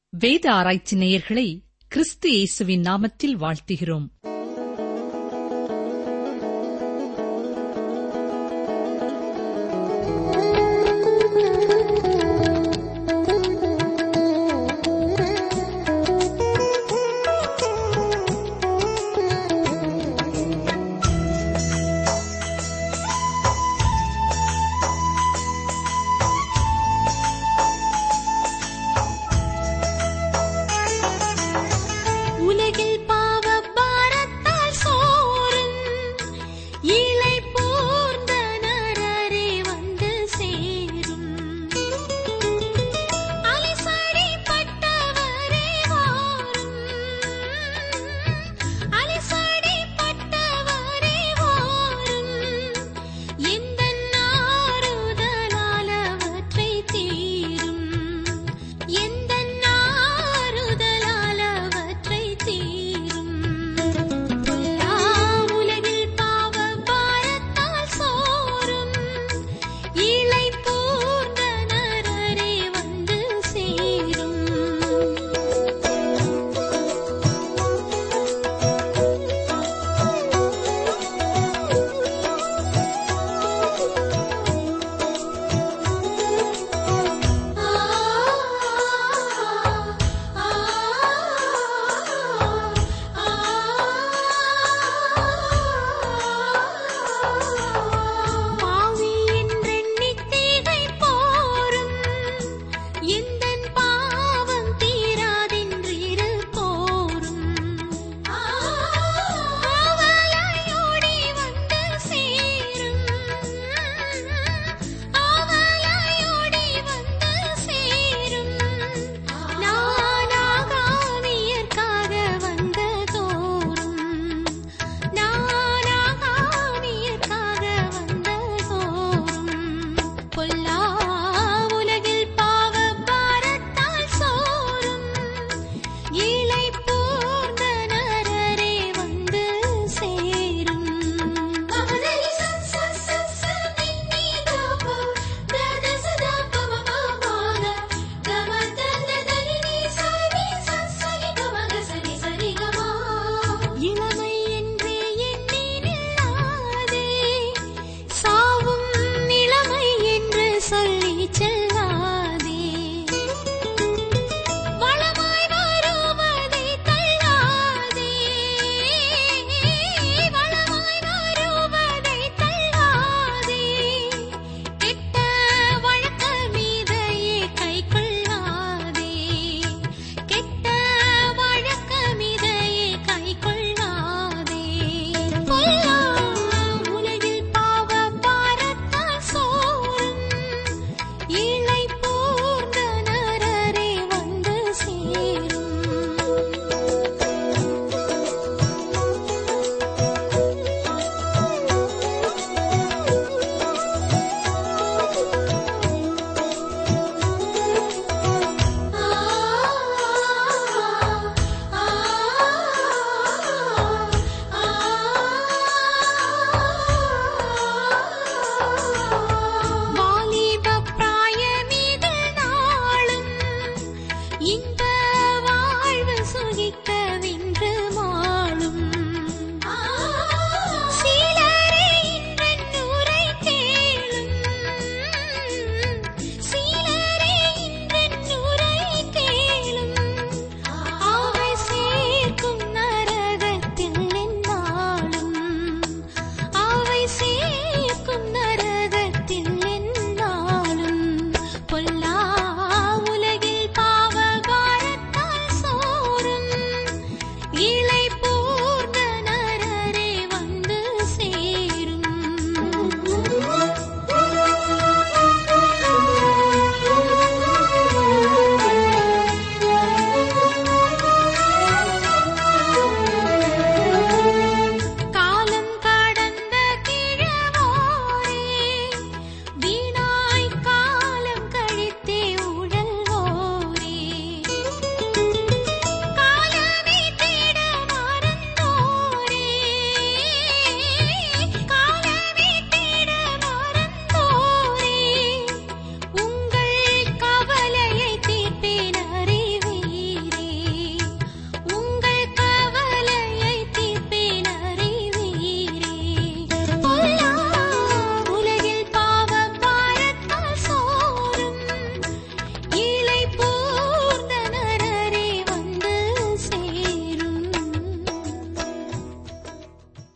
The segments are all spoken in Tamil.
வேத ஆராய்ச்சி நேயர்களை கிறிஸ்து இயேசுவின் நாமத்தில் வாழ்த்துகிறோம் உலகில் பாவ பாரத்தை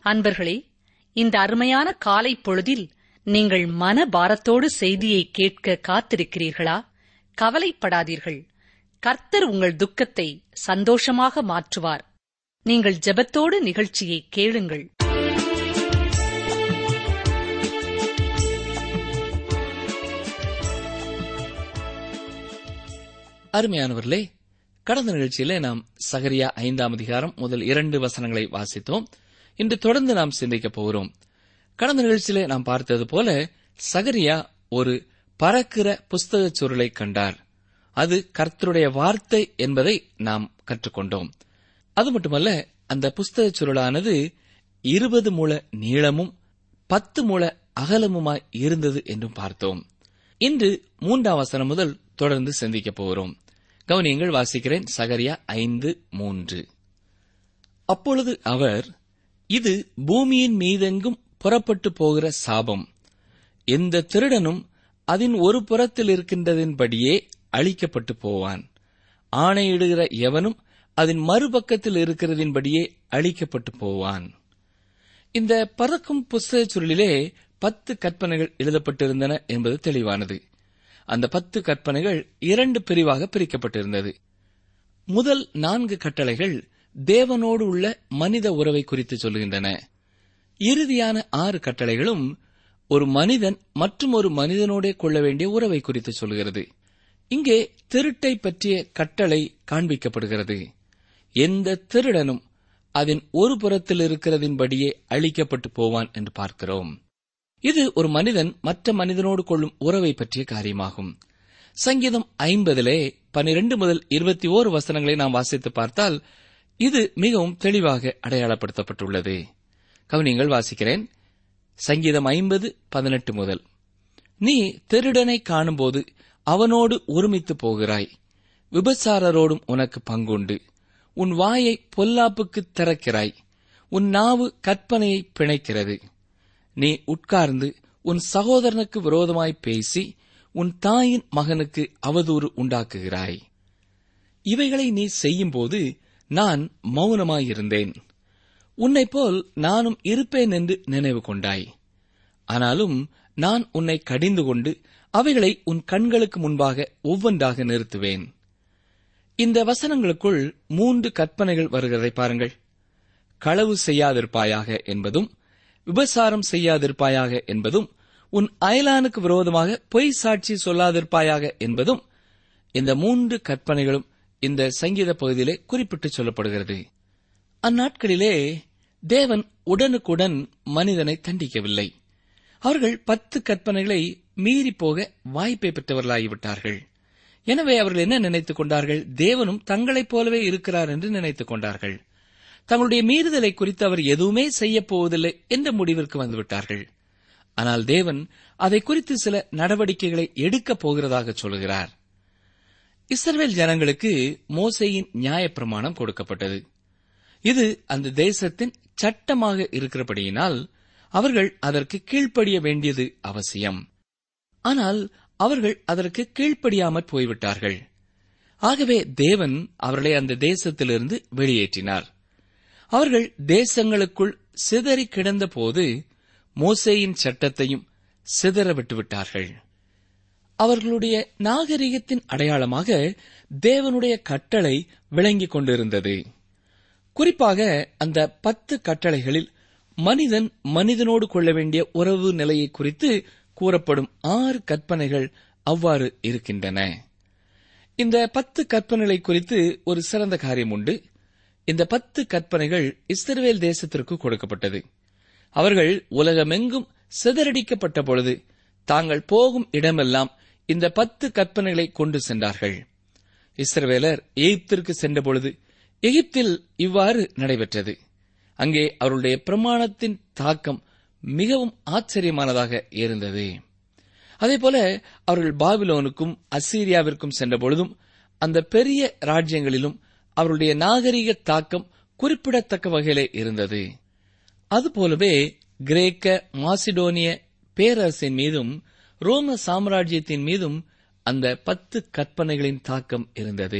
அன்பர்களே இந்த அருமையான காலை பொழுதில் நீங்கள் மன பாரத்தோடு செய்தியை கேட்க காத்திருக்கிறீர்களா கவலைப்படாதீர்கள் கர்த்தர் உங்கள் துக்கத்தை சந்தோஷமாக மாற்றுவார் நீங்கள் ஜெபத்தோடு நிகழ்ச்சியை கேளுங்கள் அருமையானவர்களே கடந்த நிகழ்ச்சியிலே நாம் சகரியா ஐந்தாம் அதிகாரம் முதல் இரண்டு வசனங்களை வாசித்தோம் இன்று தொடர்ந்து நாம் சிந்திக்கப் போகிறோம் கடந்த நிகழ்ச்சியிலே நாம் பார்த்தது போல சகரியா ஒரு பறக்கிற புஸ்தகச் சுருளை கண்டார் அது கர்த்தருடைய வார்த்தை என்பதை நாம் கற்றுக்கொண்டோம் அது மட்டுமல்ல அந்த புஸ்தகச் சுருளானது இருபது முழ நீளமும் பத்து முழ அகலமுமாய் இருந்தது என்றும் பார்த்தோம் இன்று மூன்றாம் வசனம் முதல் தொடர்ந்து சிந்திக்கப் போகிறோம் கவனியங்கள் வாசிக்கிறேன் சகரியா ஐந்து மூன்று அப்பொழுது அவர் இது பூமியின் மீதெங்கும் புறப்பட்டு போகிற சாபம் எந்த திருடனும் அதன் ஒரு புறத்தில் இருக்கின்றதின்படியே அழிக்கப்பட்டு போவான் ஆணையிடுகிற எவனும் அதன் மறுபக்கத்தில் இருக்கிறதின்படியே அழிக்கப்பட்டு போவான் இந்த பறக்கும் புஸ்தக சுருளிலே பத்து கற்பனைகள் எழுதப்பட்டிருந்தன என்பது தெளிவானது அந்த பத்து கற்பனைகள் இரண்டு பிரிவாக பிரிக்கப்பட்டிருந்தது முதல் நான்கு கட்டளைகள் தேவனோடு உள்ள மனித உறவை குறித்து சொல்லுகின்றன இறுதியான ஆறு கட்டளைகளும் ஒரு மனிதன் மற்றும் ஒரு மனிதனோடே கொள்ள வேண்டிய உறவை குறித்து சொல்கிறது இங்கே திருட்டை பற்றிய கட்டளை காண்பிக்கப்படுகிறது எந்த திருடனும் அதன் ஒரு புறத்தில் இருக்கிறதின்படியே அழிக்கப்பட்டு போவான் என்று பார்க்கிறோம் இது ஒரு மனிதன் மற்ற மனிதனோடு கொள்ளும் உறவை பற்றிய காரியமாகும் சங்கீதம் ஐம்பதிலே பனிரெண்டு முதல் இருபத்தி ஓரு வசனங்களை நாம் வாசித்து பார்த்தால் இது மிகவும் தெளிவாக அடையாளப்படுத்தப்பட்டுள்ளது கவனியங்கள் வாசிக்கிறேன் சங்கீதம் ஐம்பது பதினெட்டு முதல் நீ திருடனை காணும்போது அவனோடு ஒருமித்து போகிறாய் விபச்சாரரோடும் உனக்கு பங்குண்டு உன் வாயை பொல்லாப்புக்கு திறக்கிறாய் உன் நாவு கற்பனையை பிணைக்கிறது நீ உட்கார்ந்து உன் சகோதரனுக்கு விரோதமாய் பேசி உன் தாயின் மகனுக்கு அவதூறு உண்டாக்குகிறாய் இவைகளை நீ செய்யும்போது நான் மௌனமாயிருந்தேன் உன்னைப் போல் நானும் இருப்பேன் என்று நினைவு கொண்டாய் ஆனாலும் நான் உன்னை கடிந்து கொண்டு அவைகளை உன் கண்களுக்கு முன்பாக ஒவ்வொன்றாக நிறுத்துவேன் இந்த வசனங்களுக்குள் மூன்று கற்பனைகள் வருகிறதை பாருங்கள் களவு செய்யாதிருப்பாயாக என்பதும் விபசாரம் செய்யாதிருப்பாயாக என்பதும் உன் அயலானுக்கு விரோதமாக பொய் சாட்சி சொல்லாதிருப்பாயாக என்பதும் இந்த மூன்று கற்பனைகளும் இந்த சங்கீத பகுதியிலே குறிப்பிட்டு சொல்லப்படுகிறது அந்நாட்களிலே தேவன் உடனுக்குடன் மனிதனை தண்டிக்கவில்லை அவர்கள் பத்து கற்பனைகளை மீறி போக வாய்ப்பை பெற்றவர்களாகிவிட்டார்கள் எனவே அவர்கள் என்ன நினைத்துக் கொண்டார்கள் தேவனும் தங்களைப் போலவே இருக்கிறார் என்று நினைத்துக் கொண்டார்கள் தங்களுடைய மீறுதலை குறித்து அவர் எதுவுமே செய்யப் போவதில்லை என்ற முடிவிற்கு வந்துவிட்டார்கள் ஆனால் தேவன் அதை குறித்து சில நடவடிக்கைகளை எடுக்கப் போகிறதாக சொல்கிறார் இஸ்ரவேல் ஜனங்களுக்கு மோசையின் நியாயப்பிரமாணம் கொடுக்கப்பட்டது இது அந்த தேசத்தின் சட்டமாக இருக்கிறபடியினால் அவர்கள் அதற்கு கீழ்ப்படிய வேண்டியது அவசியம் ஆனால் அவர்கள் அதற்கு கீழ்ப்படியாமற் போய்விட்டார்கள் ஆகவே தேவன் அவர்களை அந்த தேசத்திலிருந்து வெளியேற்றினார் அவர்கள் தேசங்களுக்குள் சிதறி கிடந்த போது மோசேயின் சட்டத்தையும் சிதற விட்டுவிட்டார்கள் அவர்களுடைய நாகரிகத்தின் அடையாளமாக தேவனுடைய கட்டளை விளங்கிக் கொண்டிருந்தது குறிப்பாக அந்த பத்து கட்டளைகளில் மனிதன் மனிதனோடு கொள்ள வேண்டிய உறவு நிலையை குறித்து கூறப்படும் ஆறு கற்பனைகள் அவ்வாறு இருக்கின்றன இந்த பத்து கற்பனைகளை குறித்து ஒரு சிறந்த காரியம் உண்டு இந்த பத்து கற்பனைகள் இஸ்ரவேல் தேசத்திற்கு கொடுக்கப்பட்டது அவர்கள் உலகமெங்கும் சிதறடிக்கப்பட்ட பொழுது தாங்கள் போகும் இடமெல்லாம் இந்த பத்து கற்பனைகளை கொண்டு சென்றார்கள் இஸ்ரவேலர் எகிப்திற்கு சென்றபொழுது எகிப்தில் இவ்வாறு நடைபெற்றது அங்கே அவருடைய பிரமாணத்தின் தாக்கம் மிகவும் ஆச்சரியமானதாக இருந்தது அதேபோல அவர்கள் பாபிலோனுக்கும் அசீரியாவிற்கும் சென்ற பொழுதும் அந்த பெரிய ராஜ்யங்களிலும் அவருடைய நாகரிக தாக்கம் குறிப்பிடத்தக்க வகையிலே இருந்தது அதுபோலவே கிரேக்க மாசிடோனிய பேரரசின் மீதும் ரோம சாம்ராஜ்யத்தின் மீதும் அந்த பத்து கற்பனைகளின் தாக்கம் இருந்தது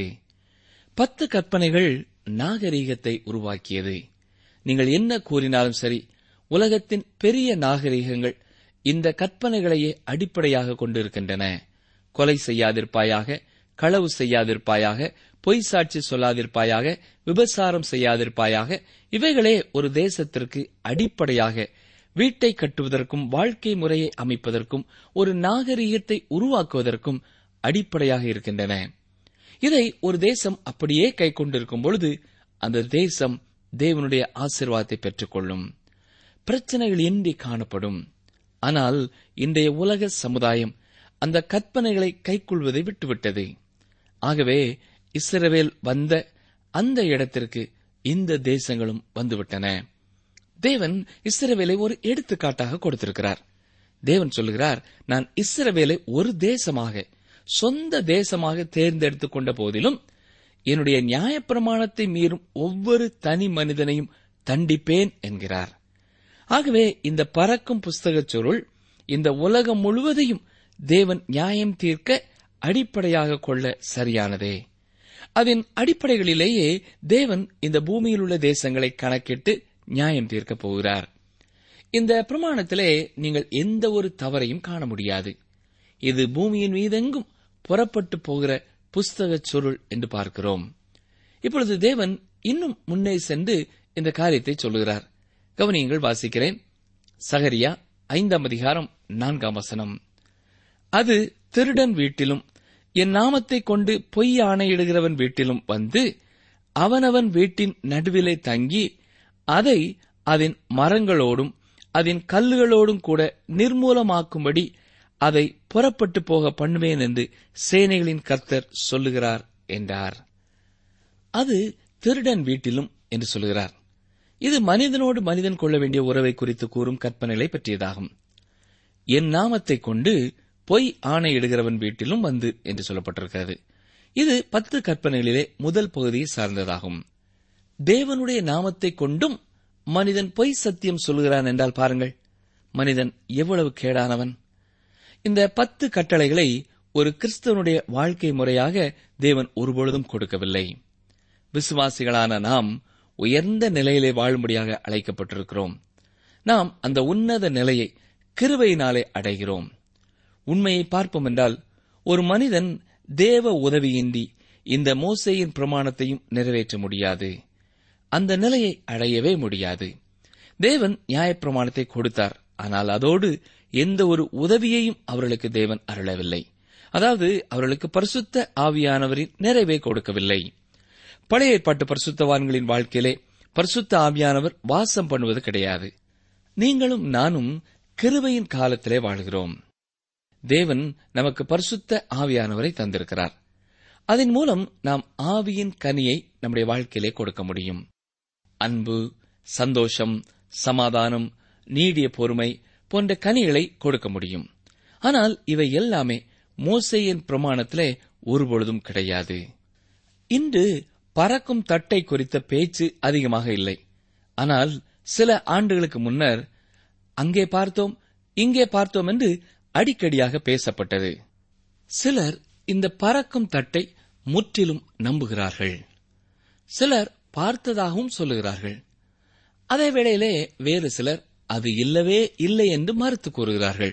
பத்து கற்பனைகள் நாகரீகத்தை உருவாக்கியது நீங்கள் என்ன கூறினாலும் சரி உலகத்தின் பெரிய நாகரிகங்கள் இந்த கற்பனைகளையே அடிப்படையாக கொண்டிருக்கின்றன கொலை செய்யாதிருப்பாயாக களவு செய்யாதிருப்பாயாக பொய் சாட்சி சொல்லாதிருப்பாயாக விபசாரம் செய்யாதிருப்பாயாக இவைகளே ஒரு தேசத்திற்கு அடிப்படையாக வீட்டை கட்டுவதற்கும் வாழ்க்கை முறையை அமைப்பதற்கும் ஒரு நாகரிகத்தை உருவாக்குவதற்கும் அடிப்படையாக இருக்கின்றன இதை ஒரு தேசம் அப்படியே கை கொண்டிருக்கும் பொழுது அந்த தேசம் தேவனுடைய ஆசிர்வாதத்தை பெற்றுக்கொள்ளும் பிரச்சனைகள் இன்றி காணப்படும் ஆனால் இன்றைய உலக சமுதாயம் அந்த கற்பனைகளை கைக்கொள்வதை விட்டுவிட்டது ஆகவே இஸ்ரவேல் வந்த அந்த இடத்திற்கு இந்த தேசங்களும் வந்துவிட்டன தேவன் இஸ்ரவேலை ஒரு எடுத்துக்காட்டாக கொடுத்திருக்கிறார் தேவன் சொல்லுகிறார் நான் இஸ்ரவேலை ஒரு தேசமாக சொந்த தேசமாக தேர்ந்தெடுத்துக் கொண்ட போதிலும் என்னுடைய நியாயப்பிரமாணத்தை மீறும் ஒவ்வொரு தனி மனிதனையும் தண்டிப்பேன் என்கிறார் ஆகவே இந்த பறக்கும் புஸ்தகச் சுருள் இந்த உலகம் முழுவதையும் தேவன் நியாயம் தீர்க்க அடிப்படையாக கொள்ள சரியானதே அதன் அடிப்படைகளிலேயே தேவன் இந்த பூமியில் உள்ள தேசங்களை கணக்கிட்டு நியாயம் தீர்க்கப் போகிறார் இந்த பிரமாணத்திலே நீங்கள் எந்த ஒரு தவறையும் காண முடியாது இது பூமியின் மீதெங்கும் புறப்பட்டு போகிற புஸ்தகச் சுருள் என்று பார்க்கிறோம் இப்பொழுது தேவன் இன்னும் முன்னே சென்று இந்த காரியத்தை சொல்லுகிறார் கவனியங்கள் வாசிக்கிறேன் சகரியா ஐந்தாம் அதிகாரம் நான்காம் வசனம் அது திருடன் வீட்டிலும் என் நாமத்தை கொண்டு பொய் ஆணையிடுகிறவன் வீட்டிலும் வந்து அவனவன் வீட்டின் நடுவிலே தங்கி அதை அதன் மரங்களோடும் அதன் கல்லுகளோடும் கூட நிர்மூலமாக்கும்படி அதை புறப்பட்டு போக பண்ணுவேன் என்று சேனைகளின் கர்த்தர் சொல்லுகிறார் என்றார் அது திருடன் வீட்டிலும் என்று சொல்லுகிறார் இது மனிதனோடு மனிதன் கொள்ள வேண்டிய உறவை குறித்து கூறும் கற்பனைகளை பற்றியதாகும் என் நாமத்தை கொண்டு பொய் ஆணையிடுகிறவன் வீட்டிலும் வந்து என்று சொல்லப்பட்டிருக்கிறது இது பத்து கற்பனைகளிலே முதல் பகுதியை சார்ந்ததாகும் தேவனுடைய நாமத்தை கொண்டும் மனிதன் பொய் சத்தியம் சொல்கிறான் என்றால் பாருங்கள் மனிதன் எவ்வளவு கேடானவன் இந்த பத்து கட்டளைகளை ஒரு கிறிஸ்தவனுடைய வாழ்க்கை முறையாக தேவன் ஒருபொழுதும் கொடுக்கவில்லை விசுவாசிகளான நாம் உயர்ந்த நிலையிலே வாழும்படியாக அழைக்கப்பட்டிருக்கிறோம் நாம் அந்த உன்னத நிலையை கிருபையினாலே அடைகிறோம் உண்மையை பார்ப்போம் என்றால் ஒரு மனிதன் தேவ உதவியின்றி இந்த மோசையின் பிரமாணத்தையும் நிறைவேற்ற முடியாது அந்த நிலையை அடையவே முடியாது தேவன் நியாயப்பிரமாணத்தை கொடுத்தார் ஆனால் அதோடு எந்த ஒரு உதவியையும் அவர்களுக்கு தேவன் அருளவில்லை அதாவது அவர்களுக்கு பரிசுத்த ஆவியானவரின் நிறைவே கொடுக்கவில்லை பழைய ஏற்பாட்டு பரிசுத்தவான்களின் வாழ்க்கையிலே பரிசுத்த ஆவியானவர் வாசம் பண்ணுவது கிடையாது நீங்களும் நானும் கிருபையின் காலத்திலே வாழ்கிறோம் தேவன் நமக்கு பரிசுத்த ஆவியானவரை தந்திருக்கிறார் அதன் மூலம் நாம் ஆவியின் கனியை நம்முடைய வாழ்க்கையிலே கொடுக்க முடியும் அன்பு சந்தோஷம் சமாதானம் நீடிய பொறுமை போன்ற கனிகளை கொடுக்க முடியும் ஆனால் இவை எல்லாமே மோசையின் பிரமாணத்திலே ஒருபொழுதும் கிடையாது இன்று பறக்கும் தட்டை குறித்த பேச்சு அதிகமாக இல்லை ஆனால் சில ஆண்டுகளுக்கு முன்னர் அங்கே பார்த்தோம் இங்கே பார்த்தோம் என்று அடிக்கடியாக பேசப்பட்டது சிலர் இந்த பறக்கும் தட்டை முற்றிலும் நம்புகிறார்கள் சிலர் பார்த்ததாகவும் சொல்லுகிறார்கள் அதே வேளையிலே வேறு சிலர் அது இல்லவே இல்லை என்று மறுத்து கூறுகிறார்கள்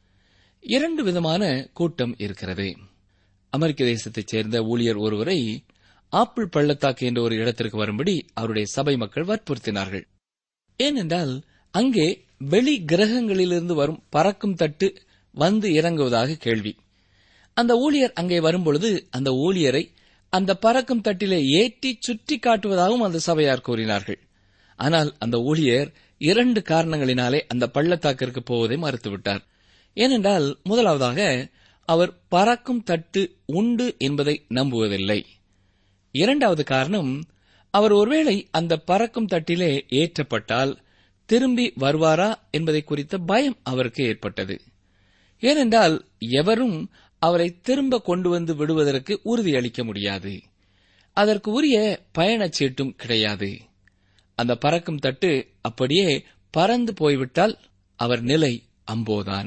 இரண்டு விதமான கூட்டம் இருக்கிறது அமெரிக்க தேசத்தைச் சேர்ந்த ஊழியர் ஒருவரை ஆப்பிள் பள்ளத்தாக்கு என்ற ஒரு இடத்திற்கு வரும்படி அவருடைய சபை மக்கள் வற்புறுத்தினார்கள் ஏனென்றால் அங்கே வெளி கிரகங்களிலிருந்து வரும் பறக்கும் தட்டு வந்து இறங்குவதாக கேள்வி அந்த ஊழியர் அங்கே வரும்பொழுது அந்த ஊழியரை அந்த பறக்கும் தட்டிலே ஏற்றி சுற்றி காட்டுவதாகவும் அந்த சபையார் கூறினார்கள் ஆனால் அந்த ஊழியர் இரண்டு காரணங்களினாலே அந்த பள்ளத்தாக்கிற்கு போவதை மறுத்துவிட்டார் ஏனென்றால் முதலாவதாக அவர் பறக்கும் தட்டு உண்டு என்பதை நம்புவதில்லை இரண்டாவது காரணம் அவர் ஒருவேளை அந்த பறக்கும் தட்டிலே ஏற்றப்பட்டால் திரும்பி வருவாரா என்பதை குறித்த பயம் அவருக்கு ஏற்பட்டது ஏனென்றால் எவரும் அவரை திரும்ப கொண்டு வந்து விடுவதற்கு உறுதியளிக்க முடியாது அதற்கு உரிய பயணச் சீட்டும் கிடையாது அந்த பறக்கும் தட்டு அப்படியே பறந்து போய்விட்டால் அவர் நிலை அம்போதான்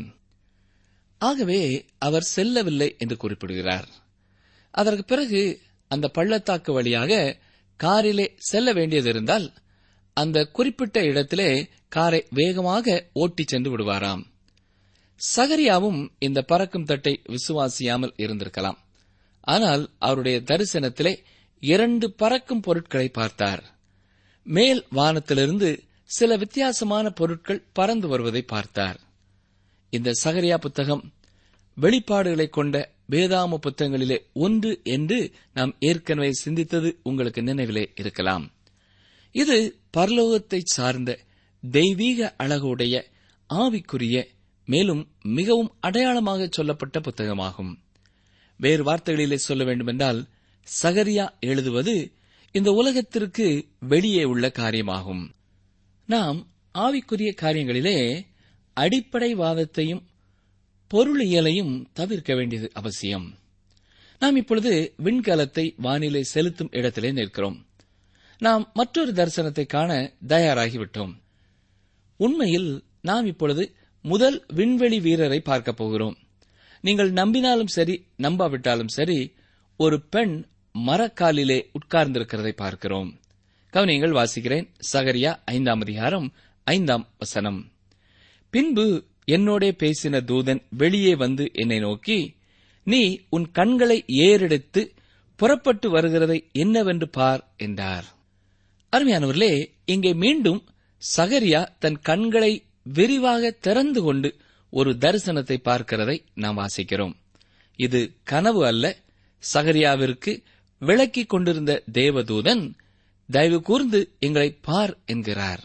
ஆகவே அவர் செல்லவில்லை என்று குறிப்பிடுகிறார் அதற்கு பிறகு அந்த பள்ளத்தாக்கு வழியாக காரிலே செல்ல வேண்டியது இருந்தால் அந்த குறிப்பிட்ட இடத்திலே காரை வேகமாக ஓட்டிச் சென்று விடுவாராம் சகரியாவும் இந்த பறக்கும் தட்டை விசுவாசியாமல் இருந்திருக்கலாம் ஆனால் அவருடைய தரிசனத்திலே இரண்டு பறக்கும் பொருட்களை பார்த்தார் மேல் வானத்திலிருந்து சில வித்தியாசமான பொருட்கள் பறந்து வருவதை பார்த்தார் இந்த சகரியா புத்தகம் வெளிப்பாடுகளை கொண்ட வேதாம புத்தகங்களிலே ஒன்று என்று நாம் ஏற்கனவே சிந்தித்தது உங்களுக்கு நினைவிலே இருக்கலாம் இது பரலோகத்தை சார்ந்த தெய்வீக அழகுடைய ஆவிக்குரிய மேலும் மிகவும் அடையாளமாக சொல்லப்பட்ட புத்தகமாகும் வேறு வார்த்தைகளிலே சொல்ல வேண்டுமென்றால் சகரியா எழுதுவது இந்த உலகத்திற்கு வெளியே உள்ள காரியமாகும் நாம் ஆவிக்குரிய காரியங்களிலே அடிப்படைவாதத்தையும் பொருளியலையும் தவிர்க்க வேண்டியது அவசியம் நாம் இப்பொழுது விண்கலத்தை வானிலை செலுத்தும் இடத்திலே நிற்கிறோம் நாம் மற்றொரு தரிசனத்தை காண தயாராகிவிட்டோம் உண்மையில் நாம் இப்பொழுது முதல் விண்வெளி வீரரை பார்க்கப் போகிறோம் நீங்கள் நம்பினாலும் சரி நம்பாவிட்டாலும் சரி ஒரு பெண் மரக்காலிலே உட்கார்ந்திருக்கிறதை பார்க்கிறோம் கவனியங்கள் வாசிக்கிறேன் சகரியா ஐந்தாம் அதிகாரம் ஐந்தாம் வசனம் பின்பு என்னோடே பேசின தூதன் வெளியே வந்து என்னை நோக்கி நீ உன் கண்களை ஏறெடுத்து புறப்பட்டு வருகிறதை என்னவென்று பார் என்றார் அருமையானவர்களே இங்கே மீண்டும் சகரியா தன் கண்களை விரிவாக திறந்து கொண்டு ஒரு தரிசனத்தை பார்க்கிறதை நாம் வாசிக்கிறோம் இது கனவு அல்ல சகரியாவிற்கு விளக்கிக் கொண்டிருந்த தேவதூதன் தயவு கூர்ந்து எங்களை பார் என்கிறார்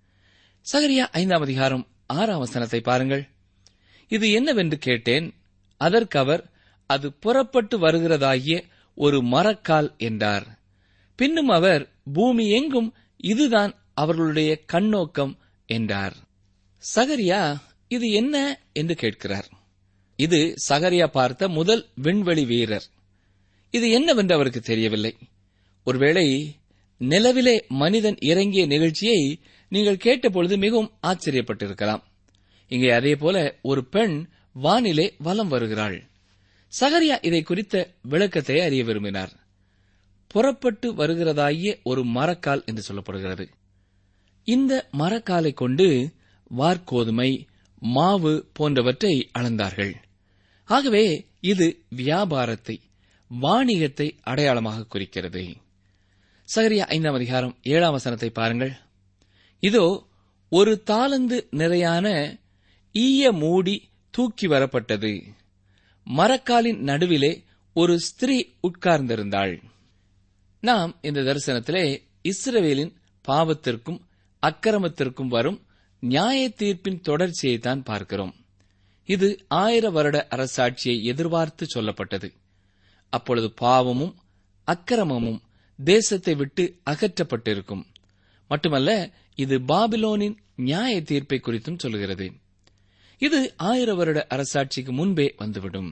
சகரியா ஐந்தாம் அதிகாரம் ஆறாம் வசனத்தை பாருங்கள் இது என்னவென்று கேட்டேன் அதற்கு அவர் அது புறப்பட்டு வருகிறதாகிய ஒரு மரக்கால் என்றார் பின்னும் அவர் பூமி எங்கும் இதுதான் அவர்களுடைய கண்ணோக்கம் என்றார் சகரியா இது என்ன என்று கேட்கிறார் இது சகரியா பார்த்த முதல் விண்வெளி வீரர் இது என்னவென்று அவருக்கு தெரியவில்லை ஒருவேளை நிலவிலே மனிதன் இறங்கிய நிகழ்ச்சியை நீங்கள் கேட்டபொழுது மிகவும் ஆச்சரியப்பட்டிருக்கலாம் இங்கே அதே போல ஒரு பெண் வானிலே வலம் வருகிறாள் சகரியா இதை குறித்த விளக்கத்தை அறிய விரும்பினார் புறப்பட்டு வருகிறதாகிய ஒரு மரக்கால் என்று சொல்லப்படுகிறது இந்த மரக்காலை கொண்டு வார்கோதுமை மாவு போன்றவற்றை அளந்தார்கள் ஆகவே இது வியாபாரத்தை வாணிகத்தை அடையாளமாக குறிக்கிறது சகரியா ஐந்தாம் அதிகாரம் ஏழாம் வசனத்தை பாருங்கள் இதோ ஒரு தாளந்து நிறையான ஈய மூடி தூக்கி வரப்பட்டது மரக்காலின் நடுவிலே ஒரு ஸ்திரீ உட்கார்ந்திருந்தாள் நாம் இந்த தரிசனத்திலே இஸ்ரவேலின் பாவத்திற்கும் அக்கிரமத்திற்கும் வரும் நியாய தீர்ப்பின் தொடர்ச்சியைத்தான் பார்க்கிறோம் இது ஆயிர வருட அரசாட்சியை எதிர்பார்த்து சொல்லப்பட்டது அப்பொழுது பாவமும் அக்கிரமமும் தேசத்தை விட்டு அகற்றப்பட்டிருக்கும் மட்டுமல்ல இது பாபிலோனின் நியாய தீர்ப்பை குறித்தும் சொல்கிறது இது ஆயிர வருட அரசாட்சிக்கு முன்பே வந்துவிடும்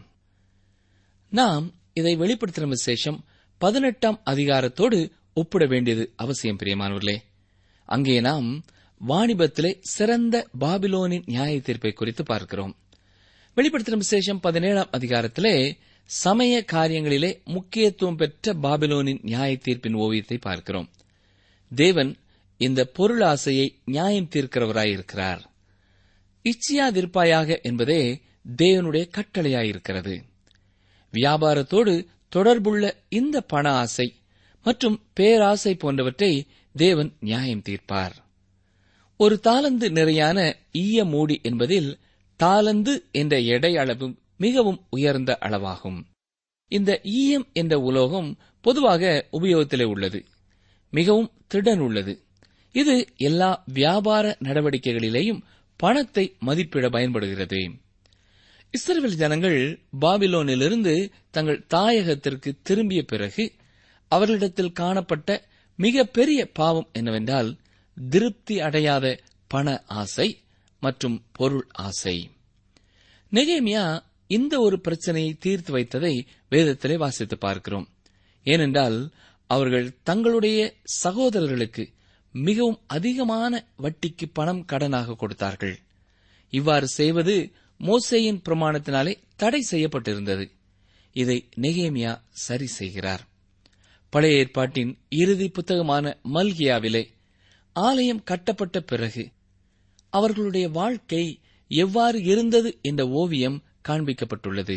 நாம் இதை வெளிப்படுத்தின விசேஷம் பதினெட்டாம் அதிகாரத்தோடு ஒப்பிட வேண்டியது அவசியம் பிரியமானவர்களே அங்கே நாம் வாணிபத்திலே சிறந்த பாபிலோனின் நியாய தீர்ப்பை குறித்து பார்க்கிறோம் வெளிப்படுத்தின விசேஷம் பதினேழாம் அதிகாரத்திலே சமய காரியங்களிலே முக்கியத்துவம் பெற்ற பாபிலோனின் நியாய தீர்ப்பின் ஓவியத்தை பார்க்கிறோம் தேவன் இந்த பொருளாசையை நியாயம் தீர்க்கிறவராயிருக்கிறார் இச்சியாதிருப்பாயாக என்பதே தேவனுடைய கட்டளையாயிருக்கிறது வியாபாரத்தோடு தொடர்புள்ள இந்த பண ஆசை மற்றும் பேராசை போன்றவற்றை தேவன் நியாயம் தீர்ப்பார் ஒரு தாளந்து நிறையான ஈய மூடி என்பதில் தாளந்து என்ற எடை அளவு மிகவும் உயர்ந்த அளவாகும் இந்த ஈயம் என்ற உலோகம் பொதுவாக உபயோகத்திலே உள்ளது மிகவும் திடன் உள்ளது இது எல்லா வியாபார நடவடிக்கைகளிலேயும் பணத்தை மதிப்பிட பயன்படுகிறது இஸ்ரேல் ஜனங்கள் பாபிலோனிலிருந்து தங்கள் தாயகத்திற்கு திரும்பிய பிறகு அவர்களிடத்தில் காணப்பட்ட மிக பெரிய பாவம் என்னவென்றால் திருப்தி அடையாத பண ஆசை மற்றும் பொருள் ஆசை நெகேமியா இந்த ஒரு பிரச்சனையை தீர்த்து வைத்ததை வேதத்திலே வாசித்து பார்க்கிறோம் ஏனென்றால் அவர்கள் தங்களுடைய சகோதரர்களுக்கு மிகவும் அதிகமான வட்டிக்கு பணம் கடனாக கொடுத்தார்கள் இவ்வாறு செய்வது மோசேயின் பிரமாணத்தினாலே தடை செய்யப்பட்டிருந்தது இதை நெகேமியா சரி செய்கிறார் பழைய ஏற்பாட்டின் இறுதி புத்தகமான மல்கியாவிலே ஆலயம் கட்டப்பட்ட பிறகு அவர்களுடைய வாழ்க்கை எவ்வாறு இருந்தது என்ற ஓவியம் காண்பிக்கப்பட்டுள்ளது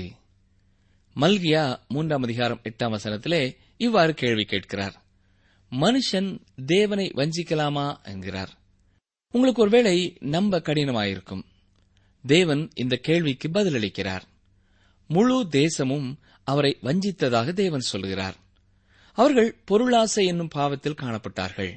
மல்கியா மூன்றாம் அதிகாரம் எட்டாம் வசனத்திலே இவ்வாறு கேள்வி கேட்கிறார் மனுஷன் தேவனை வஞ்சிக்கலாமா என்கிறார் உங்களுக்கு ஒருவேளை நம்ப கடினமாயிருக்கும் தேவன் இந்த கேள்விக்கு பதிலளிக்கிறார் முழு தேசமும் அவரை வஞ்சித்ததாக தேவன் சொல்கிறார் அவர்கள் பொருளாசை என்னும் பாவத்தில் காணப்பட்டார்கள்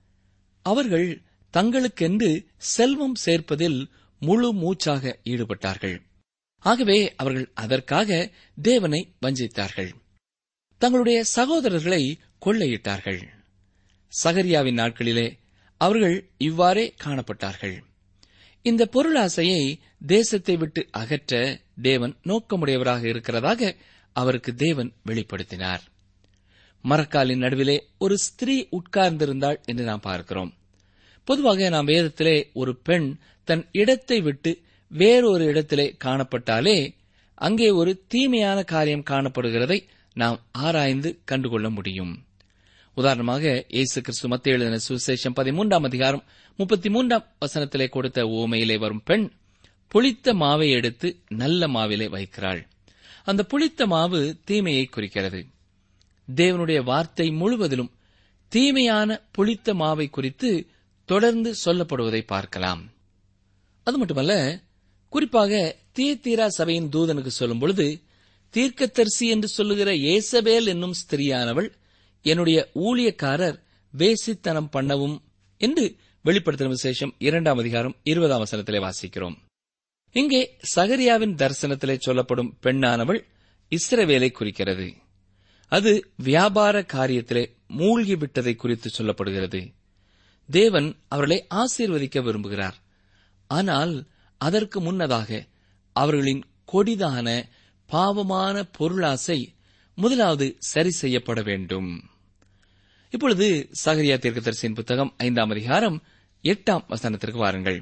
அவர்கள் தங்களுக்கென்று செல்வம் சேர்ப்பதில் முழு மூச்சாக ஈடுபட்டார்கள் ஆகவே அவர்கள் அதற்காக தேவனை வஞ்சித்தார்கள் தங்களுடைய சகோதரர்களை கொள்ளையிட்டார்கள் சகரியாவின் நாட்களிலே அவர்கள் இவ்வாறே காணப்பட்டார்கள் இந்த பொருளாசையை தேசத்தை விட்டு அகற்ற தேவன் நோக்கமுடையவராக இருக்கிறதாக அவருக்கு தேவன் வெளிப்படுத்தினார் மரக்காலின் நடுவிலே ஒரு ஸ்திரீ உட்கார்ந்திருந்தாள் என்று நாம் பார்க்கிறோம் பொதுவாக நாம் வேதத்திலே ஒரு பெண் தன் இடத்தை விட்டு வேறொரு இடத்திலே காணப்பட்டாலே அங்கே ஒரு தீமையான காரியம் காணப்படுகிறதை நாம் ஆராய்ந்து கண்டுகொள்ள முடியும் உதாரணமாக இயேசு கிறிஸ்து மத்திய எழுதின சுவிசேஷம் பதிமூன்றாம் அதிகாரம் முப்பத்தி மூன்றாம் வசனத்திலே கொடுத்த ஓமையிலே வரும் பெண் புளித்த மாவை எடுத்து நல்ல மாவிலே வைக்கிறாள் அந்த புளித்த மாவு தீமையை குறிக்கிறது தேவனுடைய வார்த்தை முழுவதிலும் தீமையான புளித்த மாவை குறித்து தொடர்ந்து சொல்லப்படுவதை பார்க்கலாம் அது மட்டுமல்ல குறிப்பாக தீர்த்தீரா சபையின் தூதனுக்கு சொல்லும் பொழுது தீர்க்கதரிசி என்று சொல்லுகிற ஏசபேல் என்னும் ஸ்திரியானவள் என்னுடைய ஊழியக்காரர் வேசித்தனம் பண்ணவும் என்று வெளிப்படுத்தின விசேஷம் இரண்டாம் அதிகாரம் இருபதாம் வசனத்திலே வாசிக்கிறோம் இங்கே சகரியாவின் தரிசனத்திலே சொல்லப்படும் பெண்ணானவள் இஸ்ரவேலை குறிக்கிறது அது வியாபார காரியத்திலே மூழ்கி விட்டதை குறித்து சொல்லப்படுகிறது தேவன் அவர்களை ஆசீர்வதிக்க விரும்புகிறார் ஆனால் அதற்கு முன்னதாக அவர்களின் கொடிதான பாவமான பொருளாசை முதலாவது சரி செய்யப்பட வேண்டும் இப்பொழுது சகரியா தீர்க்கதரிசியின் புத்தகம் ஐந்தாம் அதிகாரம் எட்டாம் வசனத்திற்கு வாருங்கள்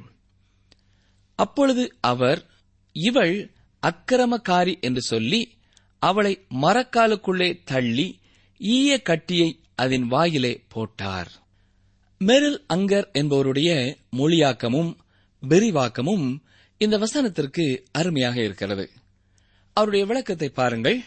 அப்பொழுது அவர் இவள் அக்கிரமக்காரி என்று சொல்லி அவளை மரக்காலுக்குள்ளே தள்ளி ஈய கட்டியை அதன் வாயிலே போட்டார் மெரில் அங்கர் என்பவருடைய மொழியாக்கமும் விரிவாக்கமும் இந்த வசனத்திற்கு அருமையாக இருக்கிறது அவருடைய விளக்கத்தை பாருங்கள்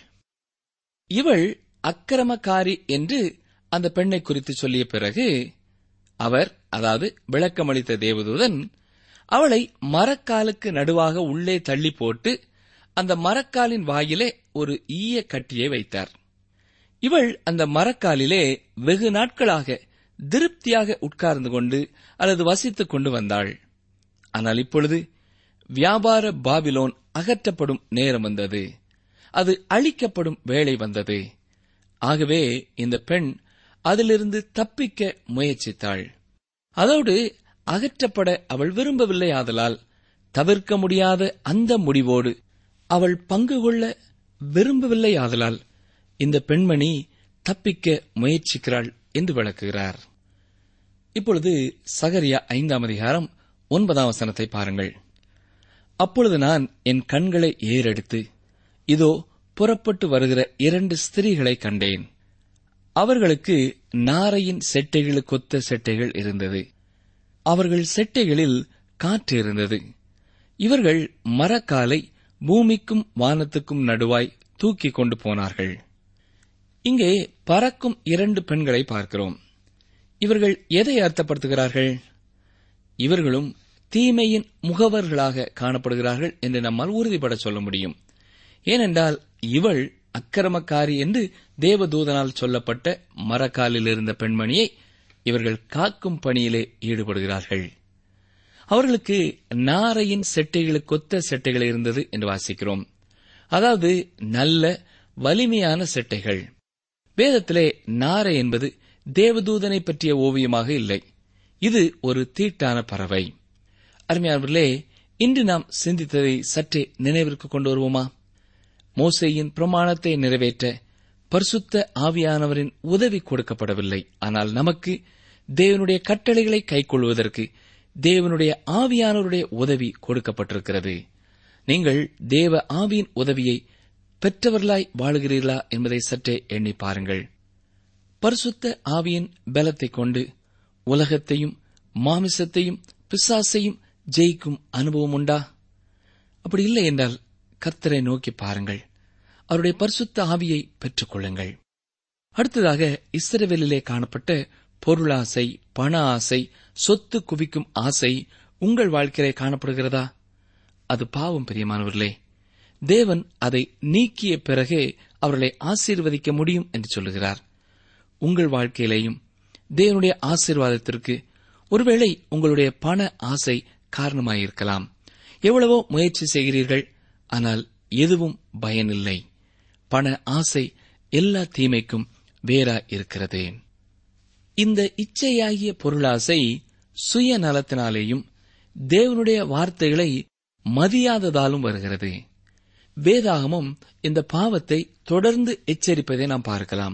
இவள் அக்கிரமக்காரி என்று அந்த பெண்ணை குறித்து சொல்லிய பிறகு அவர் அதாவது விளக்கமளித்த தேவதூதன் அவளை மரக்காலுக்கு நடுவாக உள்ளே தள்ளி போட்டு அந்த மரக்காலின் வாயிலே ஒரு ஈய கட்டியை வைத்தார் இவள் அந்த மரக்காலிலே வெகு நாட்களாக திருப்தியாக உட்கார்ந்து கொண்டு அல்லது வசித்துக் கொண்டு வந்தாள் ஆனால் இப்பொழுது வியாபார பாபிலோன் அகற்றப்படும் நேரம் வந்தது அது அழிக்கப்படும் வேளை வந்தது ஆகவே இந்த பெண் அதிலிருந்து தப்பிக்க முயற்சித்தாள் அதோடு அகற்றப்பட அவள் விரும்பவில்லை ஆதலால் தவிர்க்க முடியாத அந்த முடிவோடு அவள் பங்கு கொள்ள விரும்பவில்லை ஆதலால் இந்த பெண்மணி தப்பிக்க முயற்சிக்கிறாள் என்று விளக்குகிறார் இப்பொழுது சகரியா ஐந்தாம் அதிகாரம் ஒன்பதாம் வசனத்தை பாருங்கள் அப்பொழுது நான் என் கண்களை ஏறெடுத்து இதோ புறப்பட்டு வருகிற இரண்டு ஸ்திரீகளை கண்டேன் அவர்களுக்கு நாரையின் செட்டைகளுக்கொத்த செட்டைகள் இருந்தது அவர்கள் செட்டைகளில் காற்று இருந்தது இவர்கள் மரக்காலை பூமிக்கும் வானத்துக்கும் நடுவாய் தூக்கிக் கொண்டு போனார்கள் இங்கே பறக்கும் இரண்டு பெண்களை பார்க்கிறோம் இவர்கள் எதை அர்த்தப்படுத்துகிறார்கள் இவர்களும் தீமையின் முகவர்களாக காணப்படுகிறார்கள் என்று நம்மால் உறுதிபட சொல்ல முடியும் ஏனென்றால் இவள் அக்கிரமக்காரி என்று தேவதூதனால் சொல்லப்பட்ட மரக்காலில் இருந்த பெண்மணியை இவர்கள் காக்கும் பணியிலே ஈடுபடுகிறார்கள் அவர்களுக்கு நாரையின் செட்டைகளுக்கொத்த செட்டைகள் இருந்தது என்று வாசிக்கிறோம் அதாவது நல்ல வலிமையான செட்டைகள் வேதத்திலே நாரை என்பது தேவதூதனை பற்றிய ஓவியமாக இல்லை இது ஒரு தீட்டான பறவை அருமையானவர்களே இன்று நாம் சிந்தித்ததை சற்றே நினைவிற்கு கொண்டு வருவோமா மோசேயின் பிரமாணத்தை நிறைவேற்ற பரிசுத்த ஆவியானவரின் உதவி கொடுக்கப்படவில்லை ஆனால் நமக்கு தேவனுடைய கட்டளைகளை கைக்கொள்வதற்கு தேவனுடைய ஆவியானவருடைய உதவி கொடுக்கப்பட்டிருக்கிறது நீங்கள் தேவ ஆவியின் உதவியை பெற்றவர்களாய் வாழுகிறீர்களா என்பதை சற்றே எண்ணி பாருங்கள் பரிசுத்த ஆவியின் பலத்தைக் கொண்டு உலகத்தையும் மாமிசத்தையும் பிசாசையும் ஜெயிக்கும் அனுபவம் உண்டா அப்படி இல்லை என்றால் கர்த்தரை நோக்கி பாருங்கள் அவருடைய பரிசுத்த ஆவியை பெற்றுக் கொள்ளுங்கள் அடுத்ததாக இஸ்ரவேலிலே காணப்பட்ட பொருளாசை பண ஆசை சொத்து குவிக்கும் ஆசை உங்கள் வாழ்க்கையிலே காணப்படுகிறதா அது பாவம் பிரியமானவர்களே தேவன் அதை நீக்கிய பிறகே அவர்களை ஆசீர்வதிக்க முடியும் என்று சொல்லுகிறார் உங்கள் வாழ்க்கையிலேயும் தேவனுடைய ஆசீர்வாதத்திற்கு ஒருவேளை உங்களுடைய பண ஆசை காரணமாயிருக்கலாம் எவ்வளவோ முயற்சி செய்கிறீர்கள் ஆனால் எதுவும் பயனில்லை பண ஆசை எல்லா தீமைக்கும் வேறா இருக்கிறது இந்த இச்சையாகிய பொருளாசை சுயநலத்தினாலேயும் தேவனுடைய வார்த்தைகளை மதியாததாலும் வருகிறது வேதாகமும் இந்த பாவத்தை தொடர்ந்து எச்சரிப்பதை நாம் பார்க்கலாம்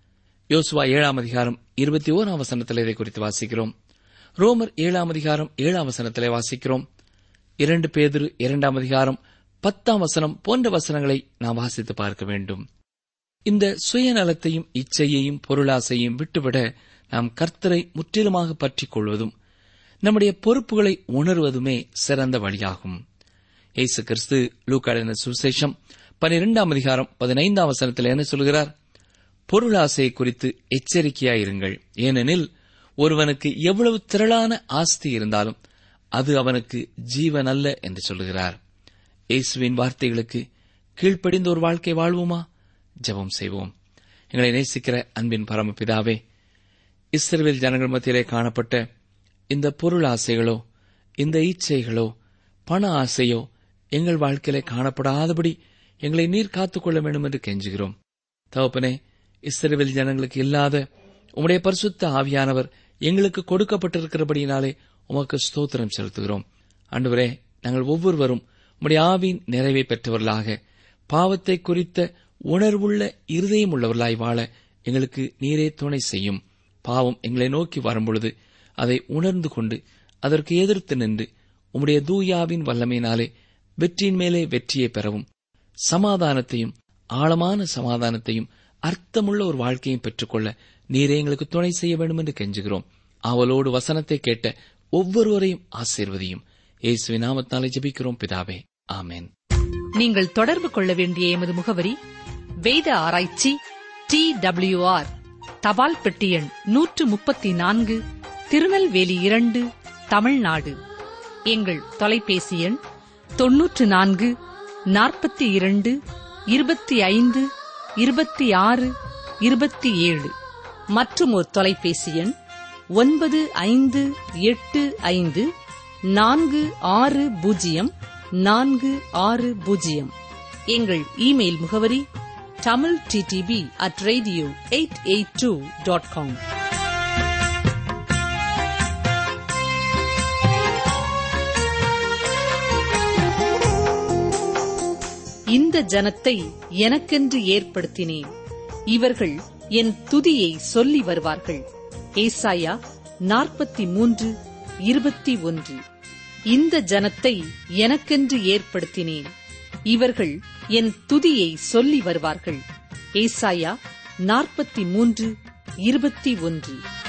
யோசுவா ஏழாம் அதிகாரம் இருபத்தி ஓராம் வசனத்தில் இதை குறித்து வாசிக்கிறோம் ரோமர் ஏழாம் அதிகாரம் ஏழாம் வசனத்திலே வாசிக்கிறோம் இரண்டு பேதிரு இரண்டாம் அதிகாரம் பத்தாம் வசனம் போன்ற வசனங்களை நாம் வாசித்து பார்க்க வேண்டும் இந்த சுயநலத்தையும் இச்சையையும் பொருளாசையும் விட்டுவிட நாம் கர்த்தரை முற்றிலுமாக பற்றிக் கொள்வதும் நம்முடைய பொறுப்புகளை உணர்வதுமே சிறந்த வழியாகும் இயேசு கிறிஸ்து லூக்காடின சுசேஷம் பனிரெண்டாம் அதிகாரம் பதினைந்தாம் வசனத்தில் என்ன சொல்கிறார் பொருளாசையை குறித்து எச்சரிக்கையாயிருங்கள் ஏனெனில் ஒருவனுக்கு எவ்வளவு திரளான ஆஸ்தி இருந்தாலும் அது அவனுக்கு ஜீவன் அல்ல என்று சொல்லுகிறார் இயேசுவின் வார்த்தைகளுக்கு கீழ்ப்படிந்த ஒரு வாழ்க்கை வாழ்வோமா ஜெபம் செய்வோம் எங்களை நேசிக்கிற அன்பின் பரமபிதாவே இஸ்ரேல் ஜனங்கள் மத்தியிலே காணப்பட்ட இந்த பொருள் ஆசைகளோ இந்த இச்சைகளோ பண ஆசையோ எங்கள் வாழ்க்கையிலே காணப்படாதபடி எங்களை நீர் காத்துக்கொள்ள வேண்டும் என்று கெஞ்சுகிறோம் தகப்பனே இஸ்ரேல் ஜனங்களுக்கு இல்லாத உம்முடைய பரிசுத்த ஆவியானவர் எங்களுக்கு கொடுக்கப்பட்டிருக்கிறபடியினாலே உமக்கு ஸ்தோத்திரம் செலுத்துகிறோம் அன்றுவரே நாங்கள் ஒவ்வொருவரும் உம்முடைய ஆவியின் நிறைவை பெற்றவர்களாக பாவத்தை குறித்த உணர்வுள்ள இருதயம் உள்ளவர்களாய் வாழ எங்களுக்கு நீரே துணை செய்யும் பாவம் எங்களை நோக்கி வரும்பொழுது அதை உணர்ந்து கொண்டு அதற்கு எதிர்த்து நின்று உம்முடைய தூயாவின் வல்லமையினாலே வெற்றியின் மேலே வெற்றியை பெறவும் சமாதானத்தையும் ஆழமான சமாதானத்தையும் அர்த்தமுள்ள ஒரு வாழ்க்கையும் பெற்றுக்கொள்ள நீரே எங்களுக்கு துணை செய்ய வேண்டும் என்று கெஞ்சுகிறோம் அவளோடு வசனத்தை கேட்ட ஒவ்வொருவரையும் ஆசீர்வதியும் இயேசுவின் நாமத்தாலே ஜெபிக்கிறோம் பிதாவே ஆமென் நீங்கள் தொடர்பு கொள்ள வேண்டிய எமது முகவரி வேத ஆராய்ச்சி டி ஆர் தபால் பெட்டி எண் நூற்று முப்பத்தி நான்கு திருநெல்வேலி இரண்டு தமிழ்நாடு எங்கள் தொலைபேசி எண் தொன்னூற்று நான்கு நாற்பத்தி இரண்டு இருபத்தி ஐந்து இருபத்தி ஆறு இருபத்தி ஏழு மற்றும் ஒரு தொலைபேசி எண் ஒன்பது ஐந்து எட்டு ஐந்து நான்கு ஆறு பூஜ்ஜியம் நான்கு ஆறு பூஜ்ஜியம் எங்கள் இமெயில் முகவரி Tamil DTP at radio eight eight two dot com இந்த ஜனத்தை எனக்கென்று ஏற்படுத்தினேன் இவர்கள் என் துதியை சொல்லி வருவார்கள் ஏசாயா நாற்பத்தி மூன்று இருபத்தி ஒன்று இந்த ஜனத்தை எனக்கென்று ஏற்படுத்தினேன் இவர்கள் என் துதியை சொல்லி வருவார்கள் ஏசாயா நாற்பத்தி மூன்று இருபத்தி ஒன்று